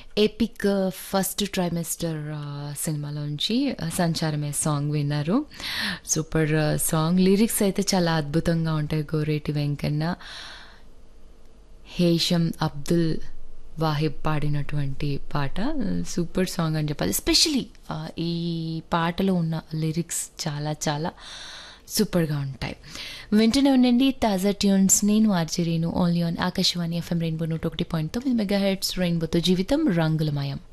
epic first trimester సినిమాలోంచి సంచారమే song విన్నారు సూపర్ సాంగ్ లిరిక్స్ అయితే చాలా అద్భుతంగా ఉంటాయి గోరేటి వెంకన్న హేషం అబ్దుల్ వాహిబ్ పాడినటువంటి పాట సూపర్ సాంగ్ అని చెప్పాలి ఎస్పెషలీ ఈ పాటలో ఉన్న లిరిక్స్ చాలా చాలా సూపర్గా ఉంటాయి వెంటనే ఉండండి తాజా ట్యూన్స్ నేను ఆర్జరీను only on Akashvani FM rainbow నూట ఒకటి పాయింట్ తొమ్మిది మెగా హెడ్స్ రెయిన్బోతో జీవితం రంగులమయం